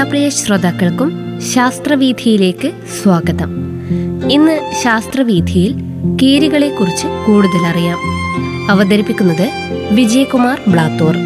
പ്രിയ ശ്രോതാക്കൾക്കും ശാസ്ത്രവീഥിയിലേക്ക് സ്വാഗതം ഇന്ന് ശാസ്ത്രവീഥിയിൽ കീരികളെക്കുറിച്ച് കൂടുതൽ അറിയാം അവതരിപ്പിക്കുന്നത് വിജയകുമാർ ബ്ലാത്തൂർ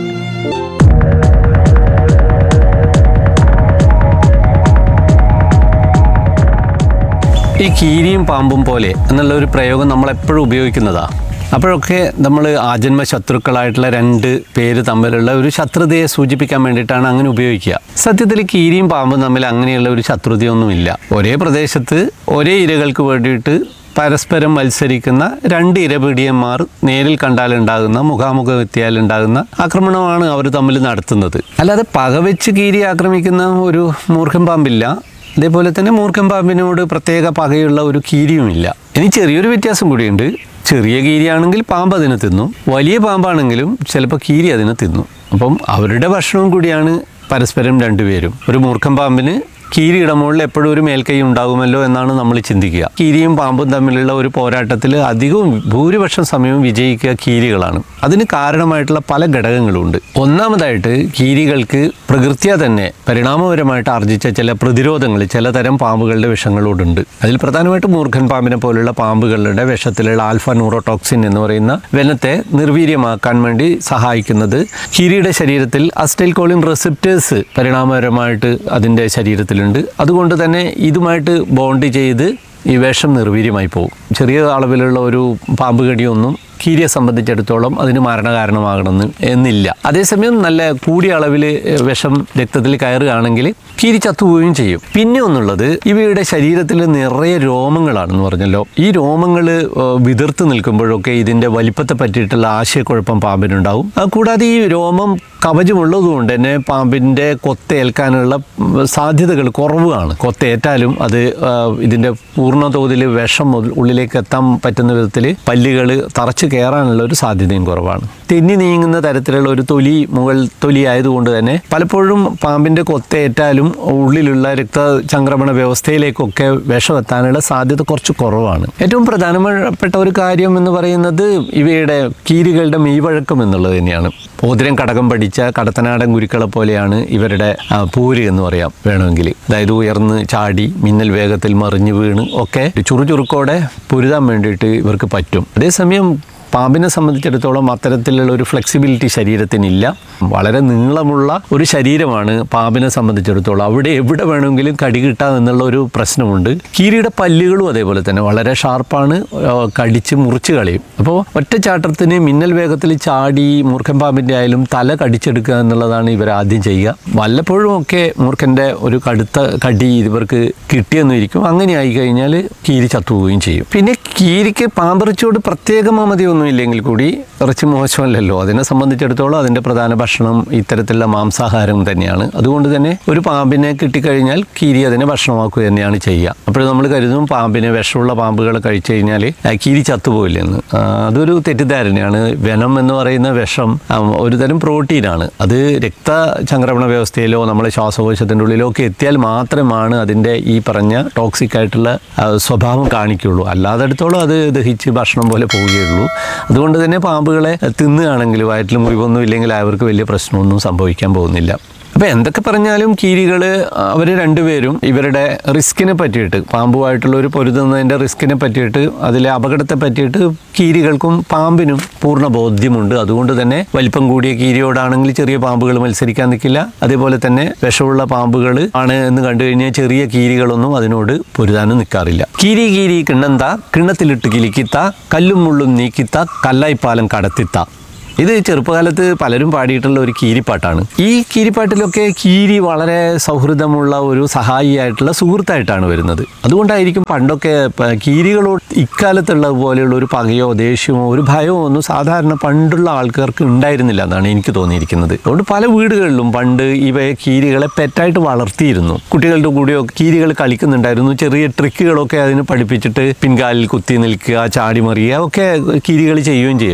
ഈ കീരിയും പാമ്പും പോലെ എന്നുള്ള ഒരു പ്രയോഗം നമ്മൾ എപ്പോഴും ഉപയോഗിക്കുന്നതാ അപ്പോഴൊക്കെ നമ്മൾ ആജന്മ ശത്രുക്കളായിട്ടുള്ള രണ്ട് പേര് തമ്മിലുള്ള ഒരു ശത്രുതയെ സൂചിപ്പിക്കാൻ വേണ്ടിയിട്ടാണ് അങ്ങനെ ഉപയോഗിക്കുക സത്യത്തിൽ കീരിയും പാമ്പും തമ്മിൽ അങ്ങനെയുള്ള ഒരു ശത്രുതയൊന്നുമില്ല ഒരേ പ്രദേശത്ത് ഒരേ ഇരകൾക്ക് വേണ്ടിയിട്ട് പരസ്പരം മത്സരിക്കുന്ന രണ്ട് ഇരപിടിയന്മാർ നേരിൽ കണ്ടാലുണ്ടാകുന്ന മുഖാമുഖം എത്തിയാലുണ്ടാകുന്ന ആക്രമണമാണ് അവർ തമ്മിൽ നടത്തുന്നത് അല്ലാതെ പകവെച്ച് കീരി ആക്രമിക്കുന്ന ഒരു മൂർഖൻ പാമ്പില്ല അതേപോലെ തന്നെ മൂർഖൻ പാമ്പിനോട് പ്രത്യേക പകയുള്ള ഒരു കീരിയുമില്ല ഇനി ചെറിയൊരു വ്യത്യാസം കൂടിയുണ്ട് ചെറിയ കീരിയാണെങ്കിൽ പാമ്പ് അതിനെ തിന്നു വലിയ പാമ്പാണെങ്കിലും ചിലപ്പോൾ കീരി അതിനെ തിന്നു അപ്പം അവരുടെ ഭക്ഷണവും കൂടിയാണ് പരസ്പരം രണ്ടുപേരും ഒരു മൂർഖൻ പാമ്പിന് കീരിയുടെ മുകളിൽ എപ്പോഴും ഒരു മേൽക്കൈ ഉണ്ടാകുമല്ലോ എന്നാണ് നമ്മൾ ചിന്തിക്കുക കീരിയും പാമ്പും തമ്മിലുള്ള ഒരു പോരാട്ടത്തിൽ അധികവും ഭൂരിപക്ഷം സമയവും വിജയിക്കുക കീരികളാണ് അതിന് കാരണമായിട്ടുള്ള പല ഘടകങ്ങളുണ്ട് ഒന്നാമതായിട്ട് കീരികൾക്ക് പ്രകൃത്യാ തന്നെ പരിണാമപരമായിട്ട് ആർജിച്ച ചില പ്രതിരോധങ്ങൾ ചിലതരം പാമ്പുകളുടെ വിഷങ്ങളോടുണ്ട് അതിൽ പ്രധാനമായിട്ടും മൂർഖൻ പാമ്പിനെ പോലുള്ള പാമ്പുകളുടെ വിഷത്തിലുള്ള ആൽഫ ന്യൂറോടോക്സിൻ എന്ന് പറയുന്ന വെനത്തെ നിർവീര്യമാക്കാൻ വേണ്ടി സഹായിക്കുന്നത് കീരിയുടെ ശരീരത്തിൽ അസ്റ്റൈൽകോളിൻ റെസിപ്റ്റേഴ്സ് പരിണാമപരമായിട്ട് അതിൻ്റെ ശരീരത്തിലുണ്ട് അതുകൊണ്ട് തന്നെ ഇതുമായിട്ട് ബോണ്ട് ചെയ്ത് ഈ വിഷം നിർവീര്യമായി പോകും ചെറിയ അളവിലുള്ള ഒരു പാമ്പ് കടിയൊന്നും കീരിയെ സംബന്ധിച്ചിടത്തോളം അതിന് മരണകാരണമാകണമെന്ന് എന്നില്ല അതേസമയം നല്ല കൂടിയ അളവിൽ വിഷം രക്തത്തിൽ കയറുകയാണെങ്കിൽ കീരി ചത്തുപോവുകയും ചെയ്യും പിന്നെ ഒന്നുള്ളത് ഇവയുടെ ശരീരത്തിൽ നിറയെ രോമങ്ങളാണെന്ന് പറഞ്ഞല്ലോ ഈ രോമങ്ങൾ വിതിർത്ത് നിൽക്കുമ്പോഴൊക്കെ ഇതിൻ്റെ വലിപ്പത്തെ പറ്റിയിട്ടുള്ള ആശയക്കുഴപ്പം പാമ്പിനുണ്ടാവും അത് കൂടാതെ ഈ രോമം കവചമുള്ളതുകൊണ്ട് തന്നെ പാമ്പിൻ്റെ കൊത്തേൽക്കാനുള്ള സാധ്യതകൾ കുറവാണ് കൊത്തേറ്റാലും അത് ആ, ഇതിൻ്റെ പൂർണ്ണ തോതിൽ വിഷം മുതൽ ഉള്ളിലേക്ക് എത്താൻ പറ്റുന്ന വിധത്തിൽ പല്ലുകൾ തറച്ച് കയറാനുള്ള ഒരു സാധ്യതയും കുറവാണ് തെന്നി നീങ്ങുന്ന തരത്തിലുള്ള ഒരു തൊലി മുകൾ തൊലി ആയതുകൊണ്ട് തന്നെ പലപ്പോഴും പാമ്പിൻ്റെ കൊത്തേറ്റാലും ഉള്ളിലുള്ള രക്തചംക്രമണ വ്യവസ്ഥയിലേക്കൊക്കെ വിഷം എത്താനുള്ള സാധ്യത കുറച്ച് കുറവാണ് ഏറ്റവും പ്രധാനപ്പെട്ട ഒരു കാര്യം എന്ന് പറയുന്നത് ഇവയുടെ കീരികളുടെ മെയ്വഴക്കം എന്നുള്ളത് തന്നെയാണ് ഓതിരം കടകം പഠിച്ച കടത്തനാടൻ ഗുരുക്കളെ പോലെയാണ് ഇവരുടെ ആ, പൂര് എന്ന് പറയാം വേണമെങ്കിൽ അതായത് ഉയർന്ന് ചാടി മിന്നൽ വേഗത്തിൽ മറിഞ്ഞു വീണ് ഒക്കെ ചുറുചുറുക്കോടെ പൊരുതാൻ വേണ്ടിയിട്ട് ഇവർക്ക് പറ്റും അതേസമയം പാമ്പിനെ സംബന്ധിച്ചിടത്തോളം അത്തരത്തിലുള്ള ഒരു ഫ്ലെക്സിബിലിറ്റി ശരീരത്തിനില്ല വളരെ നീളമുള്ള ഒരു ശരീരമാണ് പാമ്പിനെ സംബന്ധിച്ചിടത്തോളം അവിടെ എവിടെ വേണമെങ്കിലും കടി കിട്ടാം എന്നുള്ള ഒരു പ്രശ്നമുണ്ട് കീരിയുടെ പല്ലുകളും അതേപോലെ തന്നെ വളരെ ഷാർപ്പാണ് ആ, കടിച്ച് മുറിച്ച് കളയും അപ്പോൾ ഒറ്റച്ചാട്ടത്തിന് മിന്നൽ വേഗത്തിൽ ചാടി മൂർഖൻ പാമ്പിൻ്റെ ആയാലും തല കടിച്ചെടുക്കുക എന്നുള്ളതാണ് ഇവർ ആദ്യം ചെയ്യുക വല്ലപ്പോഴും ഒക്കെ മൂർഖൻ്റെ ഒരു കടുത്ത കടി ഇവർക്ക് കിട്ടിയെന്നും ഇരിക്കും അങ്ങനെ ആയി കഴിഞ്ഞാൽ കീരി ചത്തുപോവുകയും ചെയ്യും പിന്നെ കീരിക്ക് പാമ്പിറച്ചിയോട് പ്രത്യേക മമതയൊന്നും ഇല്ലെങ്കിൽ കൂടി ഇറച്ചി മോശമല്ലല്ലോ അതിനെ സംബന്ധിച്ചിടത്തോളം അതിൻ്റെ പ്രധാന ഭക്ഷണം ഇത്തരത്തിലുള്ള മാംസാഹാരം തന്നെയാണ് അതുകൊണ്ട് തന്നെ ഒരു പാമ്പിനെ കിട്ടിക്കഴിഞ്ഞാൽ കീരി അതിനെ ഭക്ഷണമാക്കുക തന്നെയാണ് ചെയ്യുക അപ്പോൾ നമ്മൾ കരുതും പാമ്പിനെ വിഷമുള്ള പാമ്പുകളെ കഴിച്ചു കഴിഞ്ഞാൽ ആ, കീരി ചത്തുപോയില്ലെന്ന് ആ, അതൊരു തെറ്റിദ്ധാരണയാണ് വെനം എന്ന് പറയുന്ന വിഷം ആ, ഒരു തരം പ്രോട്ടീനാണ് അത് രക്തചംക്രമണ വ്യവസ്ഥയിലോ നമ്മളെ ശ്വാസകോശത്തിൻ്റെ ഉള്ളിലോ ഒക്കെ എത്തിയാൽ മാത്രമാണ് അതിൻ്റെ ഈ പറഞ്ഞ ടോക്സിക് ആയിട്ടുള്ള ആ, സ്വഭാവം കാണിക്കുള്ളൂ അല്ലാതെടുത്തോളം അത് ദഹിച്ച് ഭക്ഷണം പോലെ പോവുകയുള്ളൂ അതുകൊണ്ട് തന്നെ പാമ്പുകളെ തിന്നുകയാണെങ്കിൽ വയറ്റിൽ മുറിവൊന്നും ഇല്ലെങ്കിൽ അവർക്ക് വലിയ പ്രശ്നമൊന്നും സംഭവിക്കാൻ പോകുന്നില്ല അപ്പോൾ എന്തൊക്കെ പറഞ്ഞാലും കീരികൾ അവർ രണ്ടുപേരും ഇവരുടെ റിസ്കിനെ പറ്റിയിട്ട് പാമ്പുമായിട്ടുള്ള ഒരു പൊരുതുന്നതിൻ്റെ റിസ്കിനെ പറ്റിയിട്ട് അതിലെ അപകടത്തെ പറ്റിയിട്ട് കീരികൾക്കും പാമ്പിനും പൂർണ്ണ ബോധ്യമുണ്ട് അതുകൊണ്ട് തന്നെ വലിപ്പം കൂടിയ കീരിയോടാണെങ്കിൽ ചെറിയ പാമ്പുകൾ മത്സരിക്കാൻ നിൽക്കില്ല അതേപോലെ തന്നെ വിഷമുള്ള പാമ്പുകൾ ആണ് എന്ന് കണ്ടു കഴിഞ്ഞാൽ ചെറിയ കീരികളൊന്നും അതിനോട് പൊരുതാനും നിൽക്കാറില്ല കീരി കീരി കിണ്ണന്ത കിണ്ണത്തിലിട്ട് കിലിക്കിത്ത കല്ലും മുള്ളും നീക്കിത്ത കല്ലായിപ്പാലം കടത്തിത്ത ഇത് ചെറുപ്പകാലത്ത് പലരും പാടിയിട്ടുള്ള ഒരു കീരിപ്പാട്ടാണ് ഈ കീരിപ്പാട്ടിലൊക്കെ കീരി വളരെ സൗഹൃദമുള്ള ഒരു സഹായിയായിട്ടുള്ള സുഹൃത്തായിട്ടാണ് വരുന്നത് അതുകൊണ്ടായിരിക്കും പണ്ടൊക്കെ പ- കീരികളോട് ഇക്കാലത്തുള്ള പോലെയുള്ള ഒരു പകയോ ദേഷ്യമോ ഒരു ഭയമോ ഒന്നും സാധാരണ പണ്ടുള്ള ആൾക്കാർക്ക് ഉണ്ടായിരുന്നില്ല എന്നാണ് എനിക്ക് തോന്നിയിരിക്കുന്നത് അതുകൊണ്ട് പല വീടുകളിലും പണ്ട് ഇവയെ കീരികളെ പെറ്റായിട്ട് വളർത്തിയിരുന്നു കുട്ടികളുടെ കൂടെയോ കീരികൾ കളിക്കുന്നുണ്ടായിരുന്നു ചെറിയ ട്രിക്കുകളൊക്കെ അതിന് പഠിപ്പിച്ചിട്ട് പിൻകാലിൽ കുത്തി നിൽക്കുക ചാടി മറിയുക ഒക്കെ കീരികൾ ചെയ്യുകയും ചെയ്യുമായിരുന്നു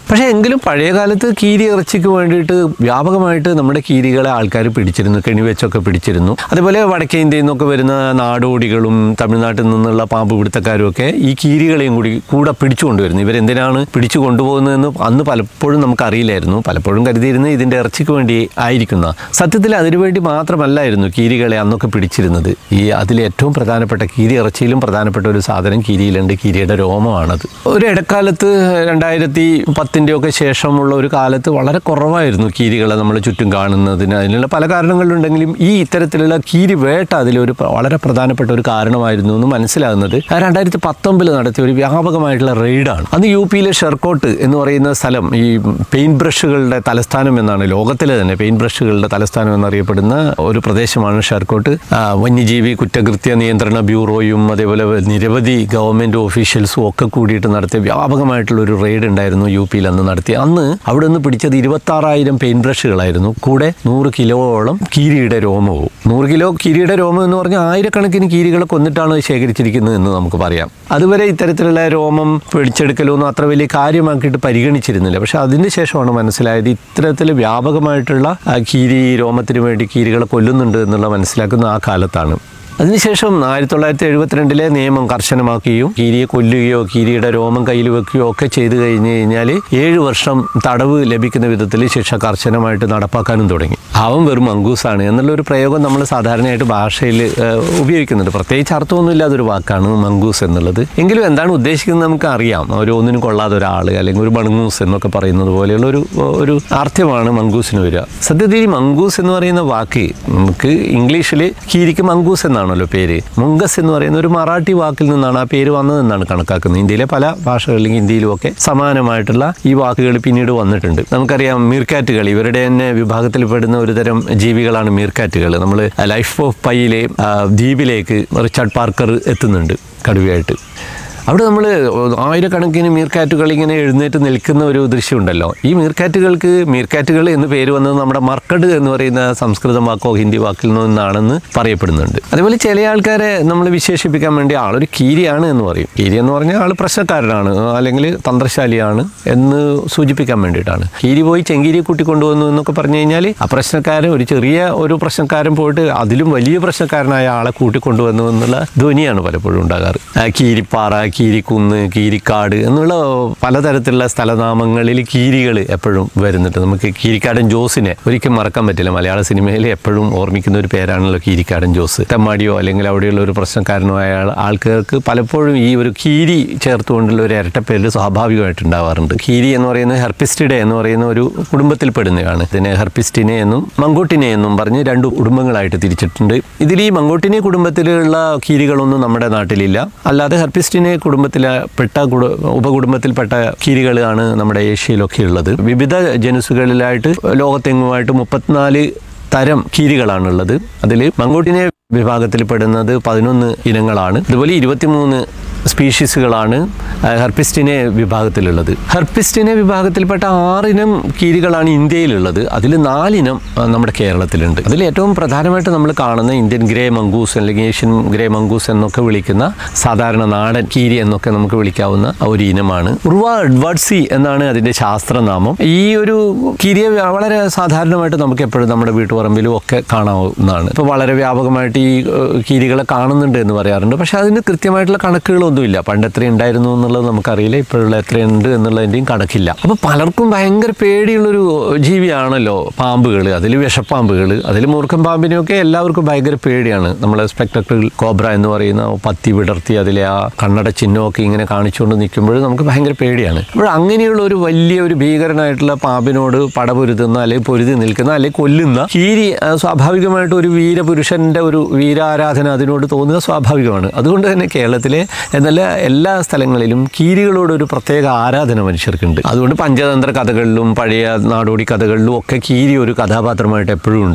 പക്ഷേ എങ്കിലും പഴയ കാലത്ത് കീരി ഇറച്ചിക്ക് വേണ്ടിയിട്ട് വ്യാപകമായിട്ട് നമ്മുടെ കീരികളെ ആൾക്കാർ പിടിച്ചിരുന്നു കെണിവെച്ചൊക്കെ പിടിച്ചിരുന്നു അതുപോലെ വടക്കേ ഇന്ത്യയിൽ നിന്നൊക്കെ വരുന്ന നാടോടികളും തമിഴ്നാട്ടിൽ നിന്നുള്ള പാമ്പ് പിടുത്തക്കാരും ഒക്കെ ഈ കീരികളെയും കൂടി കൂടെ പിടിച്ചു കൊണ്ടുവരുന്നു ഇവരെന്തിനാണ് പിടിച്ചു കൊണ്ടുപോകുന്നതെന്ന് അന്ന് പലപ്പോഴും നമുക്കറിയില്ലായിരുന്നു പലപ്പോഴും കരുതിയിരുന്നത് ഇതിൻ്റെ ഇറച്ചിക്ക് വേണ്ടി ആയിരിക്കുന്ന സത്യത്തിൽ അതിനുവേണ്ടി മാത്രമല്ലായിരുന്നു കീരികളെ അന്നൊക്കെ പിടിച്ചിരുന്നത് ഈ അതിൽ ഏറ്റവും പ്രധാനപ്പെട്ട കീരി ഇറച്ചിയിലും പ്രധാനപ്പെട്ട ഒരു സാധനം കീരിയിലുണ്ട് കീരിയുടെ രോമമാണത് ഒരു ഇടക്കാലത്ത് രണ്ടായിരത്തി പത്തിൻ്റെ ഒക്കെ ശേഷമുള്ള ഒരു കാലത്ത് വളരെ കുറവായിരുന്നു കീരികളെ നമ്മൾ ചുറ്റും കാണുന്നതിന് അതിനുള്ള പല കാരണങ്ങളുണ്ടെങ്കിലും ഈ ഇത്തരത്തിലുള്ള കീരി വേട്ട അതിലൊരു പ്ര- വളരെ പ്രധാനപ്പെട്ട ഒരു കാരണമായിരുന്നു എന്ന് മനസ്സിലാകുന്നത് ആ രണ്ടായിരത്തി പത്തൊമ്പതിൽ നടത്തിയ ഒരു വ്യാപകമായിട്ടുള്ള റെയ്ഡാണ് അന്ന് യു പിയിലെ ഷെർക്കോട്ട് എന്ന് പറയുന്ന സ്ഥലം ഈ പെയിന്റ് ബ്രഷുകളുടെ തലസ്ഥാനം എന്നാണ് ലോകത്തിലെ തന്നെ പെയിന്റ് ബ്രഷുകളുടെ തലസ്ഥാനം എന്നറിയപ്പെടുന്ന ഒരു പ്രദേശമാണ് ഷെർക്കോട്ട് ആ, വന്യജീവി കുറ്റകൃത്യ നിയന്ത്രണ ബ്യൂറോയും അതേപോലെ നിരവധി ഗവൺമെൻറ് ഓഫീഷ്യൽസും ഒക്കെ കൂടിയിട്ട് നടത്തിയ വ്യാപകമായിട്ടുള്ള ഒരു റെയ്ഡ് ഉണ്ടായിരുന്നു യു പിയിൽ അന്ന് നടത്തി അന്ന് അവിടെ നിന്ന് പിടിച്ചത് ഇരുപത്താറായിരം പെയിന്റ് ബ്രഷുകളായിരുന്നു കൂടെ നൂറ് കിലോയോളം കീരിയുടെ രോമവും നൂറ് കിലോ കീരിയുടെ രോമം എന്ന് പറഞ്ഞാൽ ആയിരക്കണക്കിന് കീരികളെ കൊന്നിട്ടാണ് അത് ശേഖരിച്ചിരിക്കുന്നത് എന്ന് നമുക്ക് പറയാം അതുവരെ ഇത്തരത്തിലുള്ള രോമം പിടിച്ചെടുക്കലൊന്നും അത്ര വലിയ കാര്യമാക്കിയിട്ട് പരിഗണിച്ചിരുന്നില്ല പക്ഷെ അതിന് ശേഷമാണ് മനസ്സിലായത് ഇത്തരത്തിൽ വ്യാപകമായിട്ടുള്ള ആ, കീരി രോമത്തിന് വേണ്ടി കീരികളെ കൊല്ലുന്നുണ്ട് എന്നുള്ള മനസ്സിലാക്കുന്ന ആ കാലത്താണ് അതിനുശേഷം ആയിരത്തി തൊള്ളായിരത്തി എഴുപത്തിരണ്ടിലെ നിയമം കർശനമാക്കുകയും കീരിയെ കൊല്ലുകയോ കീരിയുടെ രോമം കയ്യിൽ വെക്കുകയോ ഒക്കെ ചെയ്തു കഴിഞ്ഞ് കഴിഞ്ഞാൽ ഏഴ് വർഷം തടവ് ലഭിക്കുന്ന വിധത്തിൽ ശിക്ഷ കർശനമായിട്ട് നടപ്പാക്കാനും തുടങ്ങി അവൻ വെറും മങ്കൂസാണ് എന്നുള്ള ഒരു പ്രയോഗം നമ്മൾ സാധാരണയായിട്ട് ഭാഷയിൽ ഏഹ്, ഉപയോഗിക്കുന്നുണ്ട് പ്രത്യേകിച്ച് അർത്ഥമൊന്നുമില്ലാത്തൊരു വാക്കാണ് മങ്കൂസ് എന്നുള്ളത് എങ്കിലും എന്താണ് ഉദ്ദേശിക്കുന്നത് നമുക്ക് അറിയാം ഒരു ഒന്നിനും കൊള്ളാത്ത ഒരാൾ അല്ലെങ്കിൽ ഒരു മണങ്ങൂസ് എന്നൊക്കെ പറയുന്നത് പോലെയുള്ള ഒരു ഒരു അർത്ഥമാണ് മങ്കൂസിന് വരിക സത്യത്തിൽ ഈ മങ്കൂസ് എന്ന് പറയുന്ന വാക്ക് നമുക്ക് ഇംഗ്ലീഷിൽ കീരിക്ക് മങ്കൂസ് എന്നാണല്ലോ പേര് മുങ്കസ് എന്ന് പറയുന്ന ഒരു മറാഠി വാക്കിൽ നിന്നാണ് ആ പേര് വന്നതെന്നാണ് കണക്കാക്കുന്നത് ഇന്ത്യയിലെ പല ഭാഷകളിലും ഹിന്ദിയിലും ഒക്കെ സമാനമായിട്ടുള്ള ഈ വാക്കുകൾ പിന്നീട് വന്നിട്ടുണ്ട് നമുക്കറിയാം മീർക്കാറ്റുകൾ ഇവരുടെ തന്നെ വിഭാഗത്തിൽപ്പെടുന്ന ഒരു തരം ജീവികളാണ് മീർക്കാറ്റുകൾ നമ്മൾ ലൈഫ് ഓഫ് പൈയിലെ ആ, ദ്വീപിലേക്ക് റിച്ചാർഡ് പാർക്കർ എത്തുന്നുണ്ട് കടുവയായിട്ട് അവിടെ നമ്മൾ ആയിരക്കണക്കിന് മീർക്കാറ്റുകൾ ഇങ്ങനെ എഴുന്നേറ്റ് നിൽക്കുന്ന ഒരു ദൃശ്യമുണ്ടല്ലോ ഈ മീർക്കാറ്റുകൾക്ക് മീർക്കാറ്റുകൾ എന്ന് പേര് വന്നത് നമ്മുടെ മർക്കഡ് എന്ന് പറയുന്ന സംസ്കൃത വാക്കോ ഹിന്ദി വാക്കിൽ നിന്നാണെന്ന് പറയപ്പെടുന്നുണ്ട് അതേപോലെ ചില ആൾക്കാരെ നമ്മൾ വിശേഷിപ്പിക്കാൻ വേണ്ടി ആളൊരു കീരിയാണ് എന്ന് പറയും കീരി എന്ന് പറഞ്ഞാൽ ആൾ പ്രശ്നക്കാരനാണ് അല്ലെങ്കിൽ തന്ത്രശാലിയാണ് എന്ന് സൂചിപ്പിക്കാൻ വേണ്ടിയിട്ടാണ് കീരി പോയി ചെങ്കീരിയെ കൂട്ടിക്കൊണ്ടുവന്നു എന്നൊക്കെ പറഞ്ഞു കഴിഞ്ഞാൽ ആ പ്രശ്നക്കാരൻ ഒരു ചെറിയ ഒരു പ്രശ്നക്കാരൻ പോയിട്ട് അതിലും വലിയ പ്രശ്നക്കാരനായ ആളെ കൂട്ടിക്കൊണ്ടുവന്നു എന്നുള്ള ധ്വനിയാണ് പലപ്പോഴും ഉണ്ടാകാറ് ആ കീരിപ്പാറ കീരിക്കുന്ന് കീരിക്കാട് എന്നുള്ള പലതരത്തിലുള്ള സ്ഥലനാമങ്ങളിൽ കീരികൾ എപ്പോഴും വരുന്നുണ്ട് നമുക്ക് കീരിക്കാടൻ ജോസിനെ ഒരിക്കലും മറക്കാൻ പറ്റില്ല മലയാള സിനിമയിൽ എപ്പോഴും ഓർമ്മിക്കുന്ന ഒരു പേരാണല്ലോ കീരിക്കാടൻ ജോസ് തെമ്മാടിയോ അല്ലെങ്കിൽ അവിടെയുള്ള ഒരു പ്രശ്നക്കാരനോ ആയ ആൾ- ആൾക്കാർക്ക് പലപ്പോഴും ഈ ഒരു കീരി ചേർത്തുകൊണ്ടുള്ള ഒരു ഇരട്ടപ്പേര് സ്വാഭാവികമായിട്ട് ഉണ്ടാവാറുണ്ട് കീരി എന്ന് പറയുന്നത് ഹെർപ്പിസ്റ്റിഡെ എന്ന് പറയുന്ന ഒരു കുടുംബത്തിൽപ്പെടുന്നതാണ് ഇതിനെ ഹെർപ്പിസ്റ്റിനെ എന്നും മങ്കോട്ടിനെ എന്നും പറഞ്ഞ് രണ്ട് കുടുംബങ്ങളായിട്ട് തിരിച്ചിട്ടുണ്ട് ഇതിൽ ഈ മങ്കോട്ടിനെ കുടുംബത്തിലുള്ള കീരികളൊന്നും നമ്മുടെ നാട്ടിലില്ല അല്ലാതെ ഹെർപ്പിസ്റ്റിനെ കുടുംബത്തിലെ പെട്ട കുടു ഉപകുടുംബത്തിൽപ്പെട്ട കീരികളാണ് നമ്മുടെ ഏഷ്യയിലൊക്കെ ഉള്ളത് വിവിധ ജനുസുകളിലായിട്ട് ലോകത്തെങ്ങുമായിട്ട് മുപ്പത്തിനാല് തരം കീരികളാണുള്ളത് അതിൽ മങ്കോട്ടിനെ വിഭാഗത്തിൽപ്പെടുന്നത് പതിനൊന്ന് ഇനങ്ങളാണ് അതുപോലെ ഇരുപത്തിമൂന്ന് സ്പീഷീസുകളാണ് ആ, ഹെർപ്പിസ്റ്റിനെ വിഭാഗത്തിലുള്ളത് ഹെർപ്പിസ്റ്റിനെ വിഭാഗത്തിൽപ്പെട്ട ആറിനം കീരികളാണ് ഇന്ത്യയിലുള്ളത് അതിൽ നാലിനം ആ, നമ്മുടെ കേരളത്തിലുണ്ട് അതിൽ ഏറ്റവും പ്രധാനമായിട്ട് നമ്മൾ കാണുന്ന ഇന്ത്യൻ ഗ്രേ മങ്കൂസ് അല്ലെങ്കിൽ ഏഷ്യൻ ഗ്രേ മങ്കൂസ് എന്നൊക്കെ വിളിക്കുന്ന സാധാരണ നാടൻ കീരി എന്നൊക്കെ നമുക്ക് വിളിക്കാവുന്ന ഒരു ഇനമാണ് ഉർവ എഡ്വാർഡ്സി എന്നാണ് അതിൻ്റെ ശാസ്ത്രനാമം ഈ ഒരു കീരിയെ വളരെ സാധാരണമായിട്ട് നമുക്ക് എപ്പോഴും നമ്മുടെ വീട്ടുപറമ്പിലും ഒക്കെ കാണാവുന്നതാണ് ഇപ്പോൾ വളരെ വ്യാപകമായിട്ട് ഈ ഏഹ്, കീരികളെ കാണുന്നുണ്ട് എന്ന് പറയാറുണ്ട് പക്ഷേ അതിന് കൃത്യമായിട്ടുള്ള കണക്കുകളൊന്നുമില്ല പണ്ട് എത്ര ഉണ്ടായിരുന്നു എന്നുള്ളത് നമുക്കറിയില്ല ഇപ്പോഴുള്ള എത്രയുണ്ട് എന്നുള്ളതിൻ്റെയും കണക്കില്ല അപ്പോൾ പലർക്കും ഭയങ്കര പേടിയുള്ളൊരു ജീവിയാണല്ലോ പാമ്പുകൾ അതിൽ വിഷപ്പാമ്പുകൾ അതിൽ മൂർഖൻ പാമ്പിനെയൊക്കെ എല്ലാവർക്കും ഭയങ്കര പേടിയാണ് നമ്മളെ സ്പെക്ടക്കിൾ കോബ്ര എന്ന് പറയുന്ന പത്തി വിടർത്തി അതിലെ ആ കണ്ണട ചിഹ്നമൊക്കെ ഇങ്ങനെ കാണിച്ചുകൊണ്ട് നിൽക്കുമ്പോൾ നമുക്ക് ഭയങ്കര പേടിയാണ് അപ്പോൾ അങ്ങനെയുള്ള ഒരു വലിയ ഒരു ഭീകരനായിട്ടുള്ള പാമ്പിനോട് പടപൊരുതുന്ന അല്ലെങ്കിൽ പൊരുതി നിൽക്കുന്ന അല്ലെങ്കിൽ കൊല്ലുന്ന കീരി ആ, സ്വാഭാവികമായിട്ട് ഒരു വീരപുരുഷന്റെ ഒരു വീരാരാധന അതിനോട് തോന്നുക സ്വാഭാവികമാണ് അതുകൊണ്ട് തന്നെ കേരളത്തിലെ എന്നല്ല എല്ലാ സ്ഥലങ്ങളിലും കീരികളോട് ഒരു പ്രത്യേക ആരാധന മനുഷ്യർക്കുണ്ട് അതുകൊണ്ട് പഞ്ചതന്ത്ര കഥകളിലും പഴയ നാടോടി കഥകളിലും ഒക്കെ കീരി ഒരു കഥാപാത്രമായിട്ട് എപ്പോഴും ഉണ്ടാവും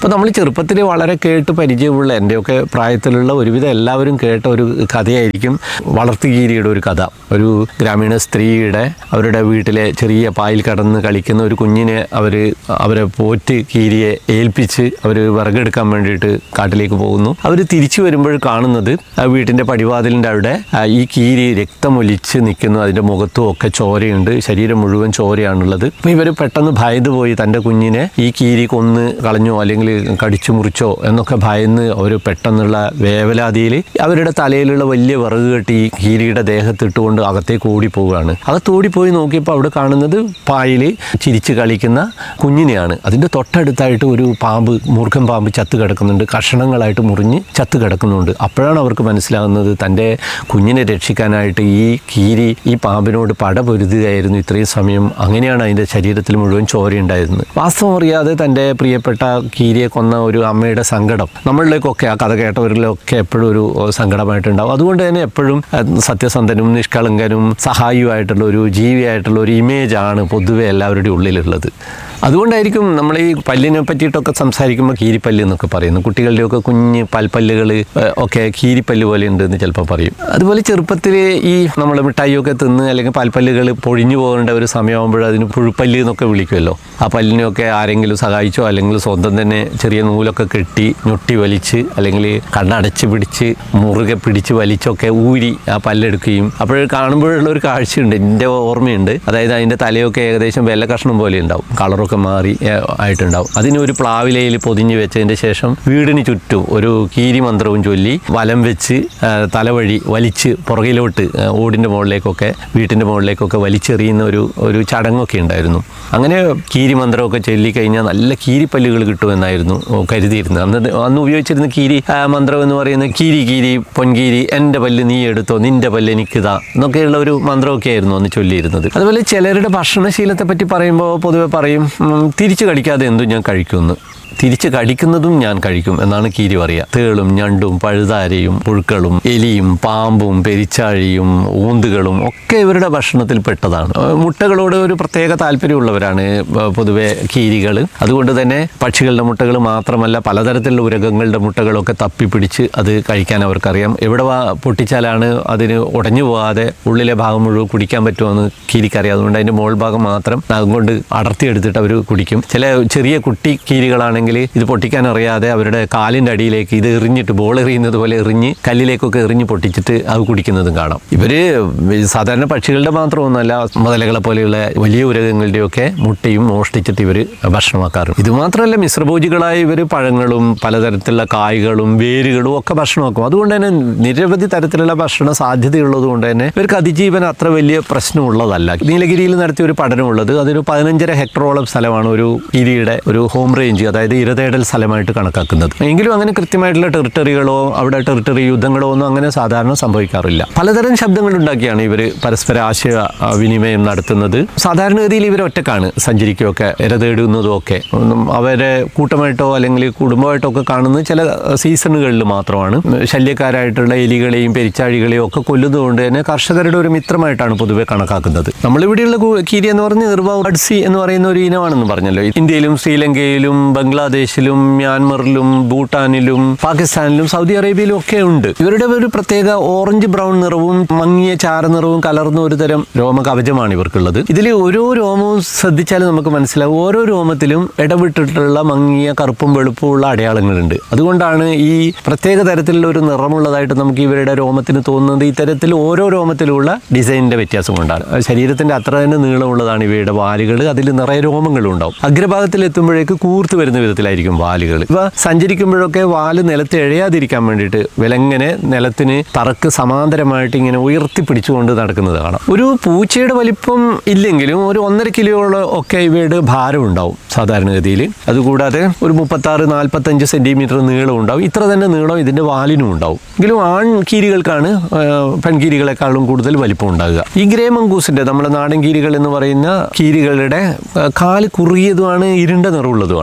അപ്പോൾ നമ്മൾ ചെറുപ്പത്തിൽ വളരെ കേട്ട് പരിചയമുള്ള എൻ്റെയൊക്കെ പ്രായത്തിലുള്ള ഒരുവിധം എല്ലാവരും കേട്ട ഒരു കഥയായിരിക്കും വളർത്തുകീരിയുടെ ഒരു കഥ ഒരു ഗ്രാമീണ സ്ത്രീയുടെ അവരുടെ വീട്ടിലെ ചെറിയ പായിൽ കടന്ന് കളിക്കുന്ന ഒരു കുഞ്ഞിനെ അവർ അവരെ പോറ്റ് കീരിയെ ഏൽപ്പിച്ച് അവർ വിറകെടുക്കാൻ വേണ്ടിയിട്ട് കാട്ടിലേക്ക് പോകുന്നു അവർ തിരിച്ചു വരുമ്പോൾ കാണുന്നത് ആ വീട്ടിൻ്റെ പടിവാതിലിൻ്റെ അവിടെ ആ, ഈ കീരി രക്തമൊലിച്ച് നിൽക്കുന്നു അതിൻ്റെ മുഖത്തും ഒക്കെ ചോരയുണ്ട് ശരീരം മുഴുവൻ ചോരയാണുള്ളത് അപ്പോൾ ഇവർ പെട്ടെന്ന് ഭയന്ന് പോയി തൻ്റെ കുഞ്ഞിനെ ഈ കീരി കൊന്ന് കളഞ്ഞോ അല്ലെങ്കിൽ കടിച്ചു മുറിച്ചോ എന്നൊക്കെ ഭയന്ന് അവർ പെട്ടെന്നുള്ള വേവലാതിയിൽ അവരുടെ തലയിലുള്ള വലിയ വിറക് കെട്ടി ഈ കീരിയുടെ ദേഹത്തിട്ടുകൊണ്ട് അകത്തേക്ക് ഓടിപ്പോവുകയാണ് അകത്ത് ഓടിപ്പോയി നോക്കിയപ്പോൾ അവിടെ കാണുന്നത് പായിൽ ചിരിച്ച് കളിക്കുന്ന കുഞ്ഞിനെയാണ് അതിൻ്റെ തൊട്ടടുത്തായിട്ട് ഒരു പാമ്പ് മൂർഖൻ പാമ്പ് ചത്ത് കിടക്കുന്നുണ്ട് കഷണങ്ങളായിട്ട് മുറിഞ്ഞ് ചത്ത് കിടക്കുന്നുണ്ട് അപ്പോഴാണ് അവർക്ക് മനസ്സിലാകുന്നത് തൻ്റെ കുഞ്ഞിനെ രക്ഷിക്കാനായിട്ട് ഈ കീരി ഈ പാമ്പിനോട് പട പൊരുതുകയായിരുന്നു ഇത്രയും സമയം അങ്ങനെയാണ് അതിൻ്റെ ശരീരത്തിൽ മുഴുവൻ ചോരയുണ്ടായിരുന്നത് വാസ്തവം അറിയാതെ തൻ്റെ പ്രിയപ്പെട്ട കീരിയെ കൊന്ന ഒരു അമ്മയുടെ സങ്കടം നമ്മളിലേക്കൊക്കെ ആ കഥ കേട്ടവരിലൊക്കെ എപ്പോഴും ഒരു സങ്കടമായിട്ടുണ്ടാവും അതുകൊണ്ട് തന്നെ എപ്പോഴും അഹ് സത്യസന്ധനും നിഷ്കളങ്കനും സഹായിയുമായിട്ടുള്ള ഒരു ജീവിയായിട്ടുള്ള ഒരു ഇമേജാണ് പൊതുവെ എല്ലാവരുടെയും ഉള്ളിലുള്ളത് അതുകൊണ്ടായിരിക്കും നമ്മൾ ഈ പല്ലിനെ പറ്റിയിട്ടൊക്കെ സംസാരിക്കുമ്പോൾ കീരിപ്പല്ല് എന്നൊക്കെ പറയുന്നു കുട്ടികളുടെയൊക്കെ കുഞ്ഞ് പൽപ്പല്ലുകൾ ഒക്കെ കീരിപ്പല്ല് പോലെ ഉണ്ട് എന്ന് ചിലപ്പോൾ പറയും അതുപോലെ ചെറുപ്പത്തിൽ ഈ നമ്മൾ മിഠായിയൊക്കെ തിന്ന് അല്ലെങ്കിൽ പൽപ്പല്ലുകൾ പൊഴിഞ്ഞു പോകേണ്ട ഒരു സമയമാകുമ്പോൾ അതിന് പുഴുപ്പല്ല് എന്നൊക്കെ വിളിക്കുമല്ലോ ആ പല്ലിനെയൊക്കെ ആരെങ്കിലും സഹായിച്ചോ അല്ലെങ്കിൽ സ്വന്തം തന്നെ ചെറിയ നൂലൊക്കെ കെട്ടി ഞൊട്ടി വലിച്ച് അല്ലെങ്കിൽ കണ്ണടച്ച് പിടിച്ച് മുറുകെ പിടിച്ച് വലിച്ചൊക്കെ ഊരി ആ പല്ലെടുക്കുകയും അപ്പോൾ കാണുമ്പോഴുള്ള ഒരു കാഴ്ചയുണ്ട് എൻ്റെ ഓർമ്മയുണ്ട് അതായത് അതിൻ്റെ തലയൊക്കെ ഏകദേശം വെള്ള കഷ്ണം പോലെ ഉണ്ടാവും കളറൊക്കെ മാറി ഏ, ആയിട്ടുണ്ടാവും അതിന് ഒരു പ്ലാവിലയിൽ പൊതിഞ്ഞ് വെച്ചതിൻ്റെ ശേഷം വീടിന് ചുറ്റും ഒരു കീരി മന്ത്രവും ചൊല്ലി വലം വെച്ച് ആ, തലവഴി വലിച്ച് പുറകിലോട്ട് ആ, ഓടിൻ്റെ മുകളിലേക്കൊക്കെ വീട്ടിൻ്റെ മുകളിലേക്കൊക്കെ വലിച്ചെറിയുന്ന ഒരു ഒരു ചടങ്ങൊക്കെ ഉണ്ടായിരുന്നു അങ്ങനെ കീരി മന്ത്രമൊക്കെ ചൊല്ലിക്കഴിഞ്ഞാൽ നല്ല കീരിപ്പല്ലുകൾ കിട്ടുമെന്നായിരുന്നു കരുതിയിരുന്നത് അന്ന് അന്ന് ഉപയോഗിച്ചിരുന്ന കീരി ആ, മന്ത്രം എന്ന് പറയുന്നത് കീരി കീരി പൊൻകീരി എൻ്റെ പല്ല് നീ എടുത്തോ നിൻ്റെ പല്ല് എനിക്കിതാ എന്നൊക്കെയുള്ള ഒരു മന്ത്രമൊക്കെ ആയിരുന്നു അന്ന് ചൊല്ലിയിരുന്നത് അതുപോലെ ചിലരുടെ ഭക്ഷണശീലത്തെ പറ്റി പറയുമ്പോൾ പൊതുവെ പറയും ഉം, തിരിച്ചു കടിക്കാതെ എന്തും ഞാൻ കഴിക്കുമെന്ന് തിരിച്ച് കടിക്കുന്നതും ഞാൻ കഴിക്കും എന്നാണ് കീരി പറയുക തേളും ഞണ്ടും പഴുതാരയും പുഴുക്കളും എലിയും പാമ്പും പെരിച്ചാഴിയും ഊന്തുകളും ഒക്കെ ഇവരുടെ ഭക്ഷണത്തിൽ പെട്ടതാണ് ഏഹ് മുട്ടകളോട് ഒരു പ്രത്യേക താല്പര്യമുള്ളവരാണ് ഏഹ് പൊതുവെ കീരികൾ അതുകൊണ്ട് തന്നെ പക്ഷികളുടെ മുട്ടകൾ മാത്രമല്ല പലതരത്തിലുള്ള ഉരകങ്ങളുടെ മുട്ടകളൊക്കെ തപ്പിപ്പിടിച്ച് അത് കഴിക്കാൻ അവർക്കറിയാം എവിടെ വാ പൊട്ടിച്ചാലാണ് അതിന് ഉടഞ്ഞു പോകാതെ ഉള്ളിലെ ഭാഗം മുഴുവൻ കുടിക്കാൻ പറ്റുമെന്ന് കീരിക്കറിയാം അതുകൊണ്ട് അതിൻ്റെ മോൾ ഭാഗം മാത്രം അതുകൊണ്ട് അടർത്തിയെടുത്തിട്ട് അവർ കുടിക്കും ചില ചെറിയ കുട്ടി കീരികളാണെങ്കിൽ ഇത് പൊട്ടിക്കാൻ അറിയാതെ അവരുടെ കാലിൻ്റെ അടിയിലേക്ക് ഇത് എറിഞ്ഞിട്ട് ബോൾ എറിയുന്നത് പോലെ എറിഞ്ഞ് കല്ലിലേക്കൊക്കെ എറിഞ്ഞ് പൊട്ടിച്ചിട്ട് അത് കുടിക്കുന്നതും കാണാം ഇവർ സാധാരണ പക്ഷികളുടെ മാത്രമൊന്നുമല്ല മുതലകളെ പോലെയുള്ള വലിയ ഉരകങ്ങളുടെയൊക്കെ മുട്ടയും മോഷ്ടിച്ചിട്ട് ഇവർ ഭക്ഷണമാക്കാറുണ്ട് ഇത് മാത്രമല്ല മിശ്രഭോജികളായ ഇവർ പഴങ്ങളും പലതരത്തിലുള്ള കായ്കളും വേരുകളും ഒക്കെ ഭക്ഷണമാക്കും അതുകൊണ്ട് തന്നെ നിരവധി തരത്തിലുള്ള ഭക്ഷണ സാധ്യതയുള്ളത് കൊണ്ട് തന്നെ ഇവർക്ക് അതിജീവനം അത്ര വലിയ പ്രശ്നമുള്ളതല്ല നീലഗിരിയിൽ നടത്തിയ ഒരു പഠനമുള്ളത് അതൊരു പതിനഞ്ചര ഹെക്ടറോളം സ്ഥലമാണ് ഒരു ഇരിയുടെ ഒരു ഹോം റേഞ്ച് അതായത് ഇരതേടൽ സ്ഥലമായിട്ട് കണക്കാക്കുന്നത് എങ്കിലും അങ്ങനെ കൃത്യമായിട്ടുള്ള ടെറിട്ടറികളോ അവിടെ ടെറിട്ടറി യുദ്ധങ്ങളോ ഒന്നും അങ്ങനെ സാധാരണ സംഭവിക്കാറില്ല പലതരം ശബ്ദങ്ങൾ ഉണ്ടാക്കിയാണ് ഇവർ പരസ്പര ആശയ ആ, വിനിമയം നടത്തുന്നത് സാധാരണഗതിയിൽ ഇവർ ഒറ്റക്കാണ് സഞ്ചരിക്കുകയൊക്കെ ഇര തേടുന്നതും ഒക്കെ ഒന്നും അവരെ കൂട്ടമായിട്ടോ അല്ലെങ്കിൽ കുടുംബമായിട്ടോ ഒക്കെ കാണുന്നത് ചില സീസണുകളിൽ മാത്രമാണ് ശല്യക്കാരായിട്ടുള്ള എലികളെയും പെരിച്ചാഴികളെയും ഒക്കെ കൊല്ലുന്നതുകൊണ്ട് തന്നെ കർഷകരുടെ ഒരു മിത്രമായിട്ടാണ് പൊതുവെ കണക്കാക്കുന്നത് നമ്മളിവിടെയുള്ള കു- കീരി എന്ന് പറഞ്ഞ നിർവാഡ്സി എന്ന് പറയുന്ന ഒരു ഇനമാണെന്ന് പറഞ്ഞല്ലോ ഇന്ത്യയിലും ശ്രീലങ്കയിലും ബംഗ്ലാദേശിലും മ്യാൻമറിലും ഭൂട്ടാനിലും പാകിസ്ഥാനിലും സൗദി അറേബ്യയിലും ഒക്കെ ഉണ്ട് ഇവരുടെ ഒരു പ്രത്യേക ഓറഞ്ച് ബ്രൗൺ നിറവും മങ്ങിയ ചാര നിറവും കലർന്ന ഒരു തരം രോമകവചമാണ് ഇവർക്കുള്ളത് ഇതിൽ ഓരോ രോമവും ശ്രദ്ധിച്ചാൽ നമുക്ക് മനസ്സിലാവും ഓരോ രോമത്തിലും ഇടവിട്ടിട്ടുള്ള മങ്ങിയ കറുപ്പും വെളുപ്പും ഉള്ള അടയാളങ്ങളുണ്ട് അതുകൊണ്ടാണ് ഈ പ്രത്യേക തരത്തിലുള്ള ഒരു നിറമുള്ളതായിട്ട് നമുക്ക് ഇവരുടെ രോമത്തിന് തോന്നുന്നത് ഇത്തരത്തിൽ ഓരോ രോമത്തിലുള്ള ഡിസൈനിന്റെ വ്യത്യാസം കൊണ്ടാണ് ശരീരത്തിന്റെ അത്ര തന്നെ നീളമുള്ളതാണ് ഇവയുടെ വാലുകൾ അതിൽ നിറയെ രോമങ്ങളും ഉണ്ടാവും അഗ്രഭാഗത്തിൽ എത്തുമ്പോഴേക്ക് കൂർത്ത് വരുന്ന വിധത്തിലായിരിക്കും വാലുകൾ ഇവ സഞ്ചരിക്കുമ്പോഴൊക്കെ വാല് നിലത്ത് എഴയാതിരിക്കാൻ വേണ്ടിയിട്ട് വിലങ്ങനെ നിലത്തിന് തറക്ക് സമാന്തരമായിട്ട് ഇങ്ങനെ ഉയർത്തി പിടിച്ചുകൊണ്ട് നടക്കുന്നത് കാണാം ഒരു പൂച്ചയുടെ വലിപ്പം ഇല്ലെങ്കിലും ഒരു ഒന്നര കിലോയോളം ഒക്കെ ഇവയുടെ ഭാരം ഉണ്ടാവും സാധാരണഗതിയിൽ അതുകൂടാതെ ഒരു മുപ്പത്താറ് നാൽപ്പത്തഞ്ച് സെന്റിമീറ്റർ നീളം ഉണ്ടാവും ഇത്ര തന്നെ നീളം ഇതിന്റെ വാലിനും ഉണ്ടാവും എങ്കിലും ആൺ കീരികൾക്കാണ് ആ, പെൺകീരികളെക്കാളും കൂടുതൽ വലിപ്പം ഉണ്ടാകുക ഈ ഗ്രേ മങ്കൂസിന്റെ നമ്മുടെ നാടൻ കീരികൾ എന്ന് പറയുന്ന കീരികളുടെ ആ, കാല് കുറുകിയതുമാണ് ഇരുണ്ട നിറമുള്ളതുമാണ് ഇവരുടെ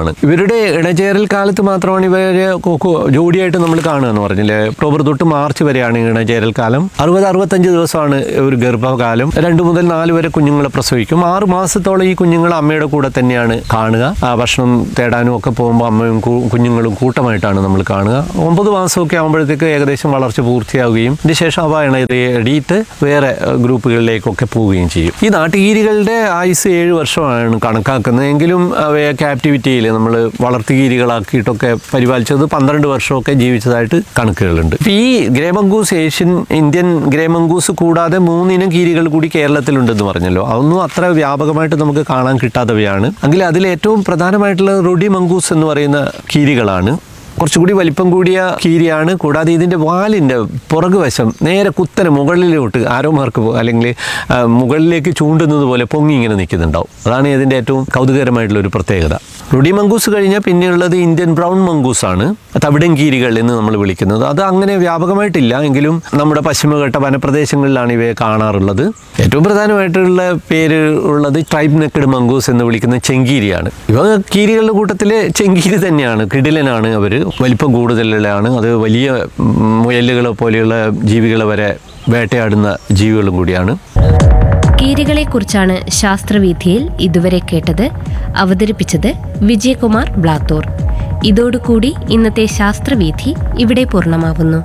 ഇവിടെ ഇണചേരൽ കാലത്ത് മാത്രമാണ് ഇവര് കൊ- കൊ- ജോഡിയായിട്ട് നമ്മൾ കാണുക എന്ന് പറഞ്ഞില്ലേ ഒക്ടോബർ തൊട്ട് മാർച്ച് വരെയാണ് ഇണചേരൽ കാലം അറുപത് അറുപത്തഞ്ച് ദിവസമാണ് ഒരു ഗർഭകാലം രണ്ട് മുതൽ നാല് വരെ കുഞ്ഞുങ്ങളെ പ്രസവിക്കും ആറ് മാസത്തോളം ഈ കുഞ്ഞുങ്ങൾ അമ്മയുടെ കൂടെ തന്നെയാണ് കാണുക ആ ഭക്ഷണം തേടാനും ഒക്കെ പോകുമ്പോൾ അമ്മയും കു- കുഞ്ഞുങ്ങളും കൂട്ടമായിട്ടാണ് നമ്മൾ കാണുക ഒമ്പത് മാസമൊക്കെ ആകുമ്പോഴത്തേക്ക് ഏകദേശം വളർച്ച പൂർത്തിയാവുകയും അതിന് ശേഷം അവ ഇണയിട്ട് വേറെ ഏഹ്, ഗ്രൂപ്പുകളിലേക്കൊക്കെ പോവുകയും ചെയ്യും ഈ നാട്ടുകീരികളുടെ ആയുസ് ഏഴ് വർഷമാണ് കണക്കാക്കുന്നത് എങ്കിലും അവയെ ക്യാപ്റ്റിവിറ്റിയിൽ നമ്മൾ വളർത്തുകീരികളാക്കിയിട്ടൊക്കെ പരിപാലിച്ചത് പന്ത്രണ്ട് വർഷമൊക്കെ ജീവിച്ചതായിട്ട് കണക്കുകളുണ്ട് ഇപ്പൊ ഈ ഗ്രേമംഗൂസ് ഏഷ്യൻ ഇന്ത്യൻ ഗ്രേമംഗൂസ് കൂടാതെ മൂന്നിനം കീരികൾ കൂടി കേരളത്തിലുണ്ടെന്ന് പറഞ്ഞല്ലോ അതൊന്നും അത്ര വ്യാപകമായിട്ട് നമുക്ക് കാണാൻ കിട്ടാത്തവയാണ് എങ്കിൽ അതിൽ ഏറ്റവും പ്രധാനമായിട്ടുള്ള റൊഡി മംഗൂസ് എന്ന് പറയുന്ന കീരികളാണ് കുറച്ചുകൂടി വലിപ്പം കൂടിയ കീരിയാണ് കൂടാതെ ഇതിൻ്റെ വാലിൻ്റെ പുറകുവശം നേരെ കുത്തനെ മുകളിലോട്ട് ആരോമാർക്ക് അല്ലെങ്കിൽ ആ, മുകളിലേക്ക് ചൂണ്ടുന്നത് പോലെ പൊങ്ങി ഇങ്ങനെ നിൽക്കുന്നുണ്ടാവും അതാണ് ഇതിൻ്റെ ഏറ്റവും കൗതുകരമായിട്ടുള്ള ഒരു പ്രത്യേകത റുഡി മംഗൂസ് കഴിഞ്ഞാൽ പിന്നെയുള്ളത് ഇന്ത്യൻ ബ്രൗൺ മംഗൂസ് ആണ് തവിടൻ കീരികൾ എന്ന് നമ്മൾ വിളിക്കുന്നത് അത് അങ്ങനെ വ്യാപകമായിട്ടില്ല എങ്കിലും നമ്മുടെ പശ്ചിമഘട്ട വനപ്രദേശങ്ങളിലാണ് ഇവയെ കാണാറുള്ളത് ഏറ്റവും പ്രധാനമായിട്ടുള്ള പേര് ഉള്ളത് ട്രൈബ് നെക്കഡ് മംഗൂസ് എന്ന് വിളിക്കുന്ന ചെങ്കീരിയാണ് ഇവ കീരികളുടെ കൂട്ടത്തിൽ ചെങ്കീരി തന്നെയാണ് കിടിലനാണ് അവർ വലിപ്പം കൂടുതലാണ് അത് വലിയ ഉം, മുയലുകളെ പോലെയുള്ള ജീവികളെ വരെ വേട്ടയാടുന്ന ജീവികളും കൂടിയാണ് കീരികളെക്കുറിച്ചാണ് ശാസ്ത്രവീഥിയിൽ ഇതുവരെ കേട്ടത് അവതരിപ്പിച്ചത് വിജയകുമാർ ബ്ലാത്തൂർ ഇതോടുകൂടി ഇന്നത്തെ ശാസ്ത്രവീഥി ഇവിടെ പൂർണ്ണമാവുന്നു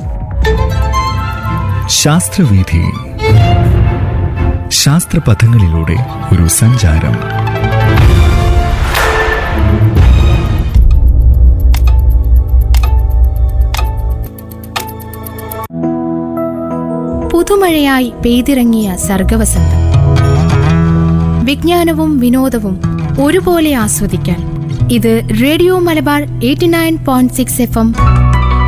ശാസ്ത്രവീഥി ശാസ്ത്രപഥങ്ങളിലൂടെ ഒരു സഞ്ചാരം പുതുമഴയായി പെയ്തിറങ്ങിയ സർഗവസന്തം വിജ്ഞാനവും വിനോദവും ഒരുപോലെ ആസ്വദിക്കാൻ ഇത് radio Malabar eighty nine point six F M